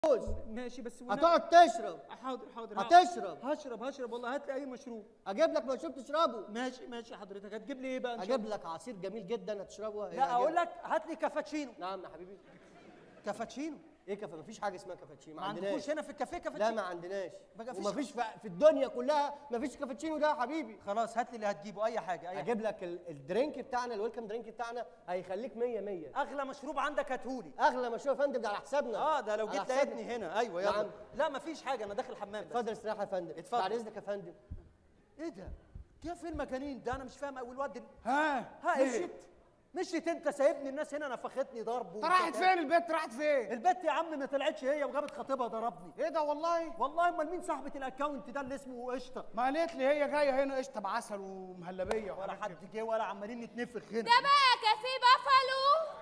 ماشي بس والنبي- هتقعد تشرب حاضر حاضر هتشرب هشرب هشرب والله هات لي اي مشروب اجيب لك مشروب تشربه ماشي ماشي حضرتك هتجيب لي ايه بقى إن شاء اجيب لك عصير جميل جدا هتشربه لا اقول لك هات لي كافاتشينو نعم يا حبيبي كافاتشينو ايه كافيه مفيش حاجه اسمها كافيتشينو ما ما عندناش عندكوش هنا في الكافيه لا كافاتشينو ما عندناش بقى فيش ومفيش في في الدنيا كلها مفيش كافيتشينو ده يا حبيبي خلاص هات لي اللي هتجيبه اي حاجه اي حاجة. اجيب لك ال- الدرينك بتاعنا الويلكم درينك بتاعنا هيخليك 100 100 اغلى مشروب عندك هاتهولي اغلى مشروب يا فندم ده على حسابنا اه ده لو على جيت حسابنا. لقيتني هنا ايوه يلا نعم. لا مفيش حاجه انا داخل الحمام بس اتفضل استراحه يا فندم اتفضل. بعد اذنك يا فندم ايه ده يا فين المجانين ده انا مش فاهم اول واد ها ها إيه؟ مشيت مشيت انت سايبني الناس هنا نفختني ضرب انت راحت وبتاع. فين البت راحت فين البت يا عم ما طلعتش هي وجابت خطيبها ضربني ايه ده والله والله امال مين صاحبه الاكونت ده اللي اسمه قشطه ما قالت لي هي جايه هنا قشطه بعسل ومهلبيه ولا وحاجات كده. حد جه ولا عمالين نتنفخ هنا ده بقى كافيه بافالو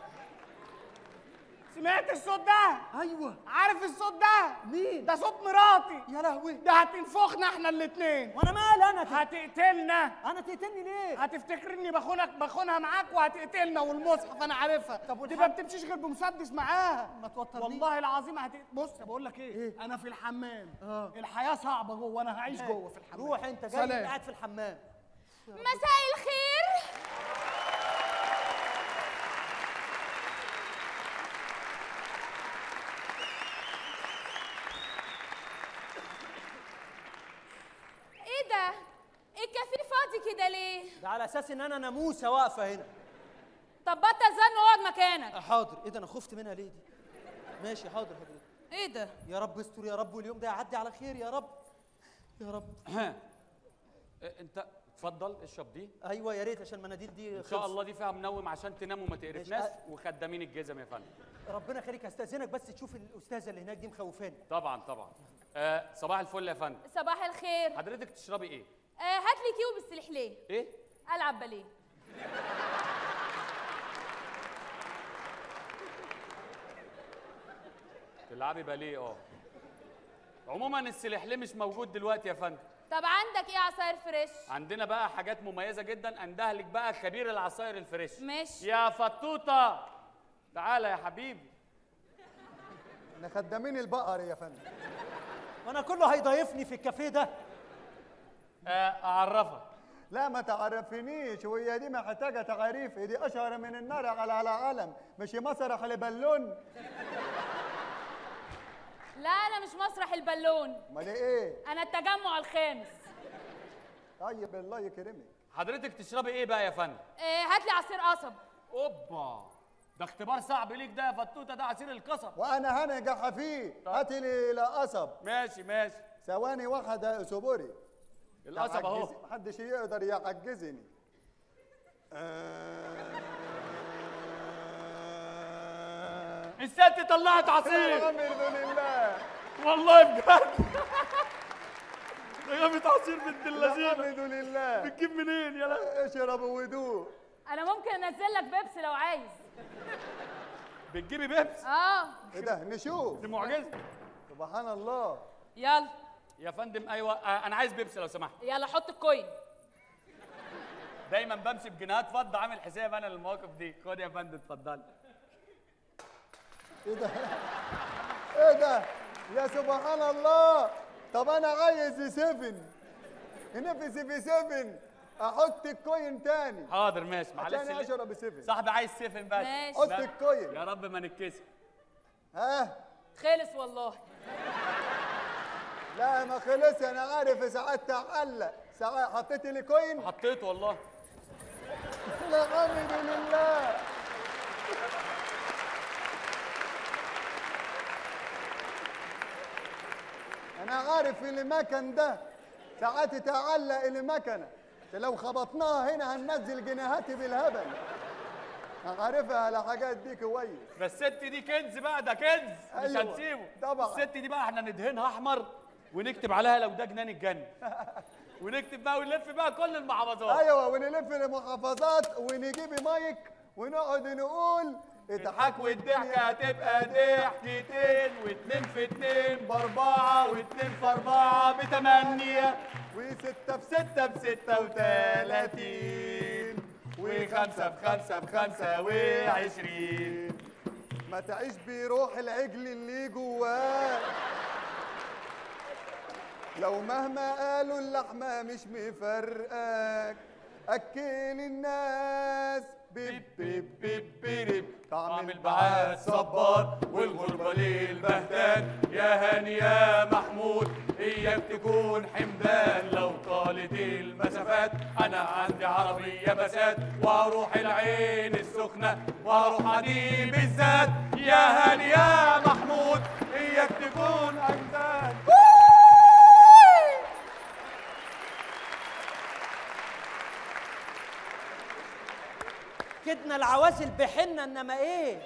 سمعت الصوت ده ايوه عارف الصوت ده مين ده صوت مراتي يا لهوي ده هتنفخنا احنا الاتنين وانا مال انا ت... هتقتلنا انا تقتلني ليه هتفتكرني بخونك بخونها معاك وهتقتلنا والمصحف انا عارفها طب دي والحاج- ما بتمشيش غير بمسدس معاها ما توترنيش. والله العظيم هت... بص بقول لك ايه, إيه؟ انا في الحمام آه. الحياه صعبه جوه وانا هعيش جوه في الحمام روح انت جاي سلام. قاعد في الحمام مساء الخير ايه ده الكافيه فاضي كده ليه ده على اساس ان انا ناموسه واقفه هنا طب بطل زن واقعد مكانك آه، حاضر ايه ده انا خفت منها ليه دي ماشي حاضر حضرتك ايه ده يا رب استر يا رب واليوم ده يعدي على خير يا رب يا رب ها إيه، انت اتفضل اشرب دي ايوه يا ريت عشان المناديل دي ان شاء خلصت. الله دي فيها منوم عشان تنام وما تقرفناش ماشي. وخدامين الجزم يا فندم ربنا يخليك استاذنك بس تشوف الاستاذه اللي هناك دي مخوفاني طبعا طبعا آه صباح الفل يا فندم صباح الخير حضرتك تشربي ايه آه هات لي كيو بالسلحليه ايه العب باليه تلعبي باليه اه عموما السلحليه مش موجود دلوقتي يا فندم طب عندك ايه عصاير فريش عندنا بقى حاجات مميزه جدا اندهلك بقى خبير العصاير الفريش ماشي يا فطوطه تعالى يا حبيبي احنا خدامين البقر يا فندم وانا كله هيضايفني في الكافيه ده آه اعرفك لا ما تعرفنيش وهي دي محتاجه تعريف دي اشهر من النار على العالم مش مسرح البالون لا انا مش مسرح البالون امال ايه انا التجمع الخامس طيب الله يكرمك حضرتك تشربي ايه بقى يا فندم آه هات لي عصير قصب اوبا ده اختبار صعب ليك ده يا فتوته ده عصير القصب وانا هنجح فيه هاتي لي لا قصب ماشي ماشي ثواني واحده صبوري القصب اهو تعجز- محدش يقدر يعجزني الست طلعت عصير الحمد لله والله بجد ده جابت عصير بنت اللذينه الحمد لله بتجيب منين يا لا اشرب ودوق انا ممكن انزل لك بيبسي لو عايز بتجيبي بيبس اه ايه ده نشوف دي معجزه سبحان الله يلا يا فندم ايوه آه انا عايز بيبسي لو سمحت يلا حط الكوين دايما بمشي بجنيهات فضه عامل حساب انا للمواقف دي خد يا فندم اتفضل ايه ده ايه ده يا سبحان الله طب انا عايز سيفن هنا في سيفي سيفن احط الكوين تاني حاضر ماشي معلش عشان اللي- اشرب سيفن صاحبي عايز سيفن بس ماشي. حط لا، الكوين يا رب ما نتكسف ها خلص والله لا ما خلص انا عارف ساعات تعلق ساعات حطيت لي كوين حطيته والله الحمد لله انا عارف المكن ده ساعات تعلق المكنه لو خبطناها هنا هننزل جنيهاتي بالهبل انا عارفها على الحاجات دي كويس بس الست دي كنز بقى ده كنز مش أيوة، هنسيبه طبعا. الست دي بقى احنا ندهنها احمر ونكتب عليها لو ده جنان الجنة ونكتب بقى ونلف بقى كل المحافظات ايوه ونلف المحافظات ونجيب مايك ونقعد نقول اضحك والضحكة هتبقى ضحكتين واتنين في اتنين باربعة واتنين في أربعة بتمانية وستة في ستة بستة وتلاتين وخمسة بخمسة بخمسة وعشرين ما تعيش بروح العجل اللي جواك لو مهما قالوا اللحمة مش مفرقاك أكل الناس بيب بيب بيب بيب طعم البعاد صبار والغربة ليل بهتان يا هاني يا محمود اياك تكون حمدان لو طالت المسافات انا عندي عربية بسات واروح العين السخنة واروح عديم الذات يا هاني يا محمود اياك تكون حمدان كدنا العوازل بحنة انما ايه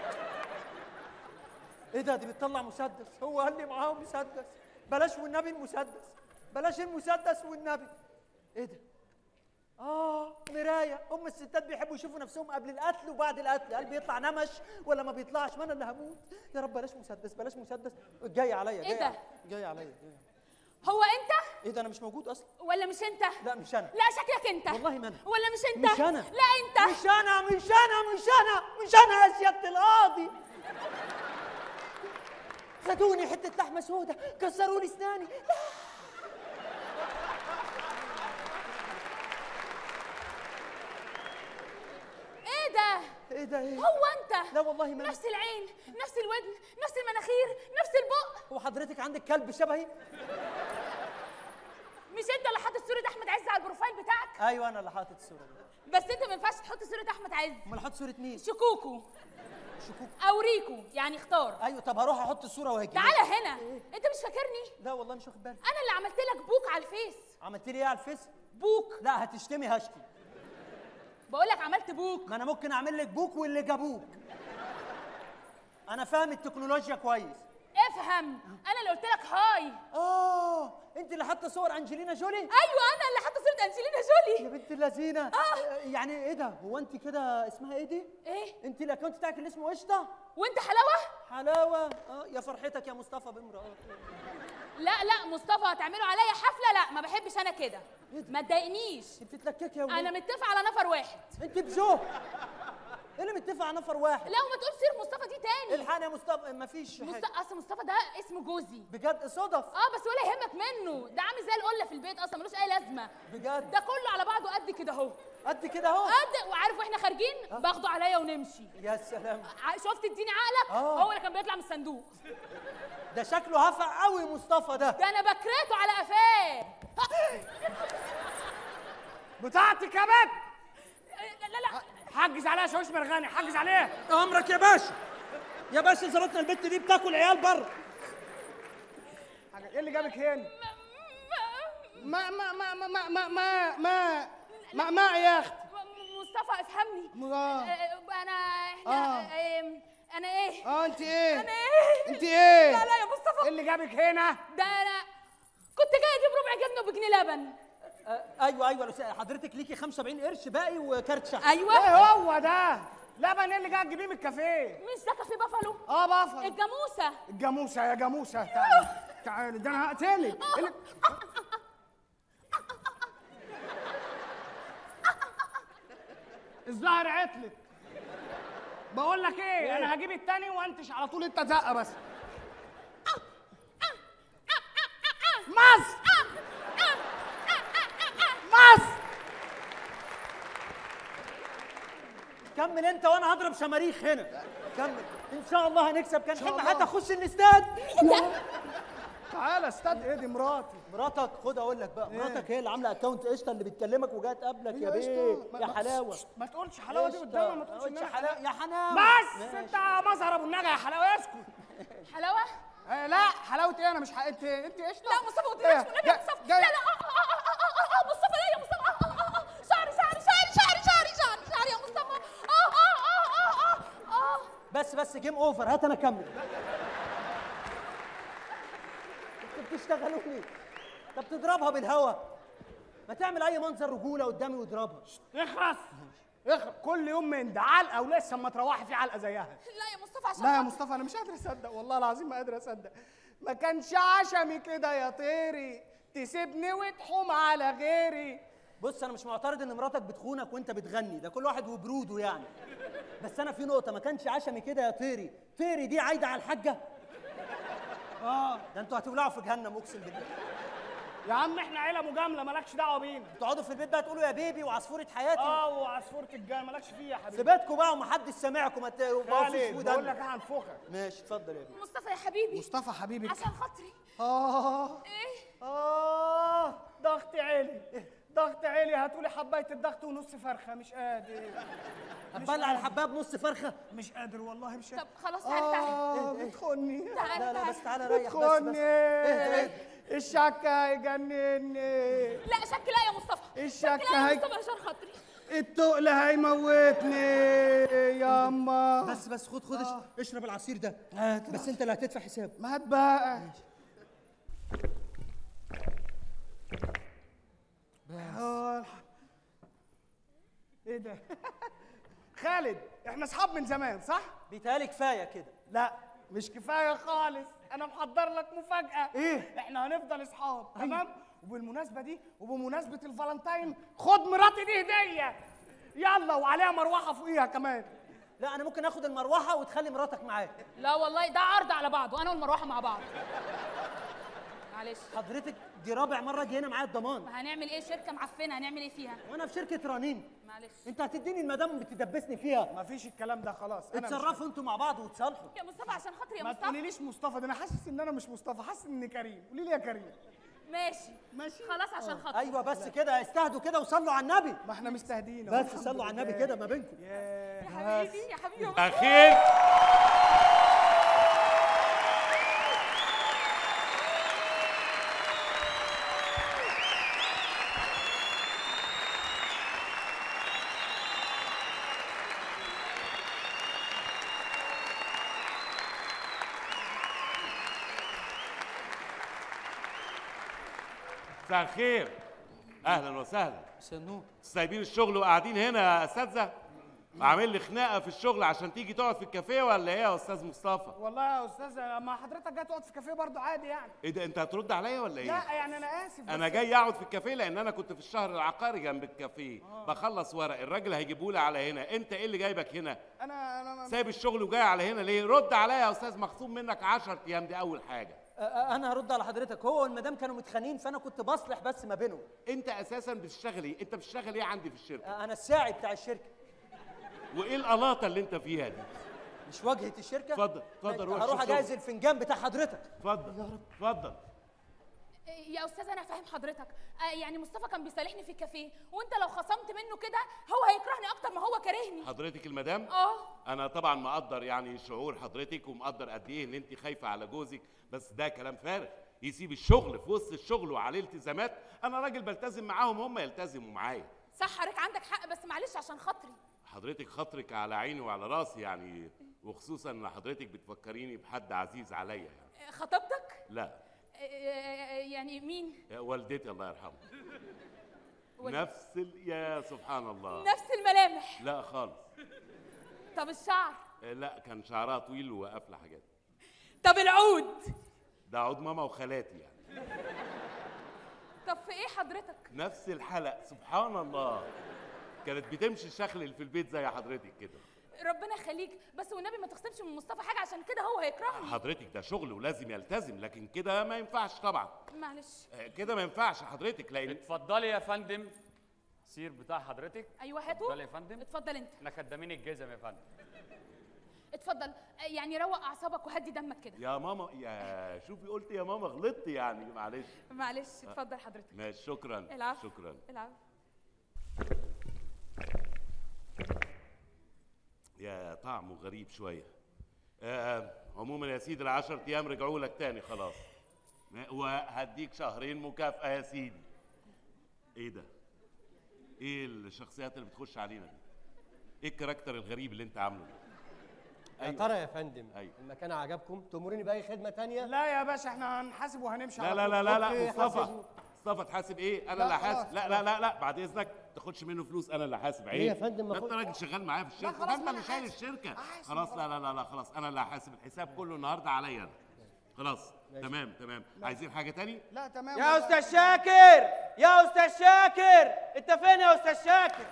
ايه ده دي بتطلع مسدس هو قال لي معاهم مسدس بلاش والنبي المسدس بلاش المسدس والنبي ايه ده اه مرايه ام الستات بيحبوا يشوفوا نفسهم قبل القتل وبعد القتل قال بيطلع نمش ولا ما بيطلعش ما انا اللي هموت يا رب بلاش مسدس بلاش مسدس جاي عليا إيه جاي ده؟ عليا، جاي عليا جاي عليا. هو انت ايه ده انا مش موجود اصلا ولا مش انت لا مش انا لا شكلك انت والله ما أنا. ولا مش انت مش أنا. لا انت مش انا مش انا مش انا مش انا يا سياده القاضي خدوني حته لحمه سودة كسروا لي اسناني ايه ده ايه ده ايه هو انت لا والله ما أنا. نفس العين نفس الودن نفس المناخير نفس البق هو حضرتك عندك كلب شبهي مش انت اللي حاطط صوره احمد عز على البروفايل بتاعك ايوه انا اللي حاطط الصوره دي بس انت ما ينفعش تحط صوره احمد عز امال احط صوره مين شكوكو شكوك او ريكو يعني اختار ايوه طب هروح احط الصوره وهجي تعالى هنا انت مش فاكرني لا والله مش واخد بالي انا اللي عملت لك بوك على الفيس عملت لي ايه على الفيس بوك لا هتشتمي هشتي بقول لك عملت بوك ما انا ممكن اعمل لك بوك واللي جابوك انا فاهم التكنولوجيا كويس افهم انا اللي قلت لك هاي اه انت اللي حاطه صور انجلينا جولي ايوه انا اللي حاطه صوره انجلينا جولي يا بنت اللذينه آه. يعني ايه ده هو انت كده اسمها ايه دي ايه انت الاكونت بتاعك اللي اسمه قشطه وانت حلاوه حلاوه اه يا فرحتك يا مصطفى بامراه لا لا مصطفى هتعملوا عليا حفله لا ما بحبش انا كده ما تضايقنيش انت بتتلككي يا ولد انا متفق على نفر واحد انت بجو ايه اللي متفق على نفر واحد لا وما تقول سير مصطفى دي تاني الحقني يا مصطفى مفيش مست... حاجه اصل مصطفى ده اسمه جوزي بجد صدف اه بس ولا يهمك منه ده عامل زي القله في البيت اصلا ملوش اي لازمه بجد ده كله على بعضه قد كده اهو قد كده اهو قد وعارف واحنا خارجين باخده عليا ونمشي يا سلام ع- شفت اديني عقلك آه. هو اللي كان بيطلع من الصندوق ده شكله هفع قوي مصطفى ده ده انا بكرهته على قفاه بتاعتك يا بنت لا لا لا حجز عليها شاويش مرغني حجز عليها امرك يا باشا يا باشا زلطنا البت دي بتاكل عيال بره حاجة- ايه اللي جابك هنا ما ما ما ما ما ما ما ما ما ما يا اختي م- مصطفى افهمني آه. آه، انا احنا آه. آه، انا ايه اه انت ايه انا ايه انت ايه لا لا يا مصطفى ايه اللي جابك هنا ده انا كنت جاي اجيب ربع جبنه وبجنيه لبن آه، ايوه ايوه الأستاذ، حضرتك ليكي 75 قرش باقي وكارت شحن ايوه ايه هو ده لبن ايه اللي جاي تجيبيه من الكافيه مش ده كافيه بافالو اه بافا الجاموسه الجاموسه يا جاموسه تعالي تعالي ده انا هقتلك إيه اللي- الظهر عطلت بقول لك ايه انا هجيب التاني وانتش على طول انت زقه بس مصر مصر كمل انت وانا هضرب شماريخ هنا كمل ان شاء الله هنكسب كان حلم حتى اخش الاستاد تعالى استاد ايه دي مراتي مراتك خد اقول لك بقى مراتك هي اللي عامله اكونت قشطه اللي بتكلمك وجايه تقابلك يا هي بيه قشطة. ما- يا ما- حلاوه ما تقولش حلاوه دي قشطة. قدامها ما تقولش قلتش إنها حلاوه يا حلاوه بس ماشي. انت مظهر ابو النجا يا حلاوه اسكت حلاوه آه لا حلاوه ايه انا مش ح... انت انت قشطه لا مصطفى قلت إيه؟ لك والنبي جا- يا مصطفى جاي- لا لا آه، آه، آه، آه، آه، آه، مصطفى لا يا مصطفى آه، آه، آه، آه، شعري شعري شعري شعري شعري شعري شعري يا مصطفى اه اه اه اه اه اه بس بس جيم اوفر هات انا اكمل انتوا بتشتغلوني طب تضربها بالهوا ما تعمل اي منظر رجوله قدامي واضربها اخرس اخرس كل يوم من ده علقه ولسه اما تروحي في علقه زيها لا يا مصطفى عشان لا يا خاطر- مصطفى انا مش قادر اصدق والله العظيم ما قادر اصدق ما كانش عشمي كده يا طيري تسيبني وتحوم على غيري بص انا مش معترض ان مراتك بتخونك وانت بتغني ده كل واحد وبروده يعني بس انا في نقطه ما كانش عشمي كده يا طيري طيري دي عايده على الحاجه اه ده انتوا هتولعوا في جهنم اقسم بالله يا عم احنا عيله مجامله مالكش دعوه بينا تقعدوا في البيت بقى تقولوا يا بيبي وعصفوره حياتي اه وعصفوره الجنه مالكش فيها يا حبيبي سيبتكم بقى ومحدش سامعكم ما تبقوش خالد بقول لك ودن هنفخك ماشي اتفضل يا بيبي مصطفى يا حبيبي مصطفى حبيبي عشان خاطري اه ايه اه ضغط عالي ضغط عالي هاتولي حبايه الضغط ونص فرخه مش قادر هتبلع الحبايه بنص فرخه مش قادر والله مش قادر طب خلاص تعالى تعالى اه بتخني تعالى لا لا تعالى بس تعالى ريح بس بس بتخني اهدى اهدى الشك هيجنني لا شك لا يا مصطفى الشك شك لا يا هي- مصطفى عشان خاطري التقل هيموتني ياما بس بس خد خد اش- اشرب العصير ده بس انت اللي هتدفع حساب ما هات بقى آه، الح- ايه ده خالد احنا اصحاب من زمان صح بيتهيألي كفايه كده لا مش كفايه خالص انا محضر لك مفاجاه إيه؟ احنا هنفضل اصحاب تمام وبالمناسبه دي وبمناسبه الفالنتاين خد مراتي دي هديه يلا وعليها مروحه فوقيها كمان لا انا ممكن اخد المروحه وتخلي مراتك معاك لا والله ده عرض على بعضه انا والمروحه مع بعض معلش حضرتك دي رابع مره اجي هنا معايا الضمان ما هنعمل ايه شركه معفنه هنعمل ايه فيها وانا في شركه رنين معلش انت هتديني المدام بتدبسني فيها مفيش الكلام ده خلاص انا مش- اتصرفوا انتوا مع بعض وتصالحوا يا مصطفى عشان خاطري يا ما مصطفى تقوليليش مصطفى ده انا حاسس ان انا مش مصطفى حاسس اني كريم قولي لي يا كريم ماشي ماشي. خلاص عشان خاطري ايوه بس كده استهدوا كده وصلوا على النبي ما احنا مستهديين أهو. بس صلوا على النبي كده ما بينكم ياه. يا حبيبي يا حبيبي يا مصطفى اخير مساء الخير اهلا وسهلا سنوه سايبين الشغل وقاعدين هنا يا اساتذه عامل لي خناقه في الشغل عشان تيجي تقعد في الكافيه ولا ايه يا استاذ مصطفى والله يا استاذ ما حضرتك جاي تقعد في كافيه برضه عادي يعني ايه ده انت هترد عليا ولا ايه لا يعني انا اسف انا بس- جاي اقعد في الكافيه لان انا كنت في الشهر العقاري جنب الكافيه بخلص ورق الراجل هيجيبه لي على هنا انت ايه اللي جايبك هنا انا انا سايب الشغل وجاي على هنا ليه رد عليا يا استاذ مخصوم منك 10 ايام دي اول حاجه أ- أ- انا هرد على حضرتك هو والمدام كانوا متخانقين فانا كنت بصلح بس ما بينهم انت اساسا بتشتغل ايه انت بتشتغل ايه عندي في الشركه أ- انا الساعي بتاع الشركه وايه القلاطه اللي انت فيها دي مش واجهه الشركه اتفضل، اتفضل، روح هروح شوف اجهز الفنجان بتاع حضرتك اتفضل اتفضل يا استاذ انا فاهم حضرتك آه يعني مصطفى كان بيصالحني في الكافيه وانت لو خصمت منه كده هو هيكرهني اكتر ما هو كارهني حضرتك المدام اه انا طبعا مقدر يعني شعور حضرتك ومقدر قد ايه ان انت خايفه على جوزك بس ده كلام فارغ يسيب الشغل في وسط الشغل وعليه التزامات انا راجل بلتزم معاهم هم يلتزموا معايا صح حضرتك عندك حق بس معلش عشان خاطري حضرتك خاطرك على عيني وعلى راسي يعني وخصوصا ان حضرتك بتفكريني بحد عزيز عليا يعني آه، خطيبتك لا آه، آه، يعني مين يا والدتي الله يرحمها والد- نفس ال... يا سبحان الله نفس الملامح لا خالص طب الشعر آه، لا كان شعرها طويل وقافله حاجات طب العود ده عود ماما وخالاتي يعني طب في ايه حضرتك نفس الحلق سبحان الله كانت بتمشي شخلل في البيت زي حضرتك كده ربنا يخليك بس والنبي ما تخصمش من مصطفى حاجه عشان كده هو هيكرهني حضرتك ده شغل ولازم يلتزم لكن كده ما ينفعش طبعا معلش آه، كده ما ينفعش حضرتك لان اتفضلي يا فندم سير بتاع حضرتك ايوه هاته اتفضلي يا فندم. اتفضل انت احنا خدامين الجزم يا فندم اتفضل آه، يعني روق اعصابك وهدي دمك كده يا ماما يا شوفي قلت يا ماما غلطت يعني معلش معلش اتفضل حضرتك ماشي شكرا العفو شكرا العفو يا طعمه غريب شويه آه عموما يا سيدي العشر ايام رجعوا لك تاني خلاص ما- وهديك شهرين مكافأة يا سيدي ايه ده ايه الشخصيات اللي بتخش علينا دي ايه الكاركتر الغريب اللي انت عامله ده يا ترى يا فندم أيوة. المكان عجبكم تأمروني بأي خدمة تانية لا يا باشا احنا هنحاسب وهنمشي لا على لا طول. لا لا لا أوكي، مصطفى حاسبه. مصطفى تحاسب ايه انا لا، اللي هحاسب خلاص، لا لا لا لا بعد اذنك ما تاخدش منه فلوس انا اللي هحاسب عيب ليه يا فندم؟ ما ده انت خد- راجل شغال معايا في الشركه خلاص، ده انت ما اللي أنا شايل حاسب. الشركه أحاسب خلاص خلاص. لا لا لا لا خلاص انا اللي هحاسب الحساب كله النهارده عليا انا خلاص تمام تمام عايزين حاجه تاني لا تمام يا استاذ شاكر يا استاذ شاكر انت فين يا استاذ شاكر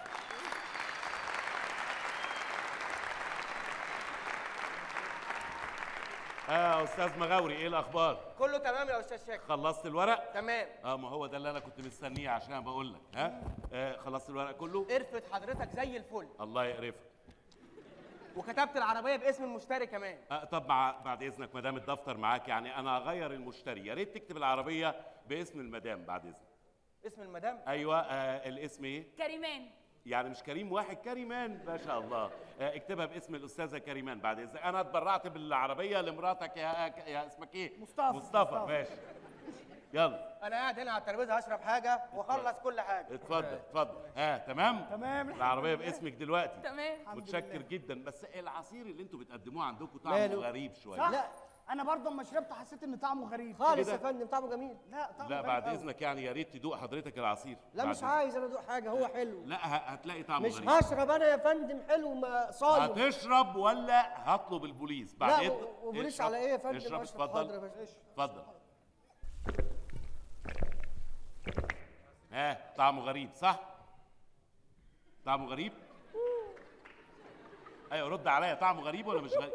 اه يا استاذ مغاوري ايه الاخبار كله تمام يا استاذ شاكر خلصت الورق تمام اه ما هو ده اللي انا كنت مستنيه عشان بقول لك ها آه خلصت الورق كله قرفة حضرتك زي الفل الله يقرفك وكتبت العربيه باسم المشتري كمان آه طب مع بعد اذنك ما دام الدفتر معاك يعني انا هغير المشتري يا ريت تكتب العربيه باسم المدام بعد اذنك اسم المدام ايوه آه الاسم ايه كريمان يعني مش كريم واحد كريمان ما شاء الله آه اكتبها باسم الاستاذه كريمان بعد اذنك انا اتبرعت بالعربيه لمراتك يا يا اسمك ايه مصطفى. مصطفى مصطفى. ماشي يلا انا قاعد هنا على الترابيزه هشرب حاجه واخلص كل حاجه اتفضل اتفضل ها تمام تمام العربيه باسمك دلوقتي تمام متشكر جدا بس العصير اللي انتوا بتقدموه عندكم طعمه ماله؟ غريب شويه صح لا. انا برضه اما شربت حسيت ان طعمه غريب خالص كده؟ يا فندم طعمه جميل لا طعمه لا غريب بعد أوي. اذنك يعني يا ريت تدوق حضرتك العصير لا بعد مش إذنك. عايز انا ادوق حاجه هو حلو لا ه- هتلاقي طعمه مش غريب هشرب انا يا فندم حلو ما صايم هتشرب ولا هطلب البوليس بعد لا، إذن- و- وبوليس اشرب- على إيه يا فندم؟ اشرب أشرب. حاضر يا اتفضل باشا. اتفضل ها طعمه غريب صح طعمه غريب ايوه رد عليا طعمه غريب ولا مش غريب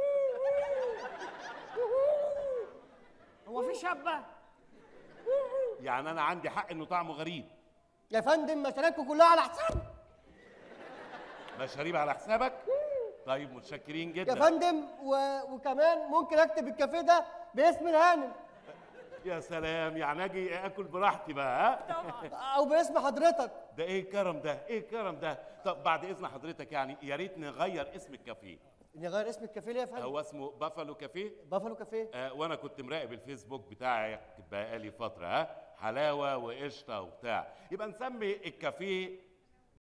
هو في شابه يعني انا عندي حق انه طعمه غريب يا فندم مشاريعكم كلها على حسابي مشاريب على حسابك طيب متشكرين جدا يا فندم و... وكمان ممكن اكتب الكافيه ده باسم الهانم يا سلام يعني اجي اكل براحتي بقى ها او باسم حضرتك ده ايه الكرم ده ايه الكرم ده طب بعد اذن حضرتك يعني يا ريت نغير اسم الكافيه نغير اسم الكافيه ليه يا فندم هو اسمه بافالو كافيه بافالو كافيه آه وانا كنت مراقب الفيسبوك بتاعك بقالي فتره ها حلاوه وقشطه وبتاع يبقى نسمي الكافيه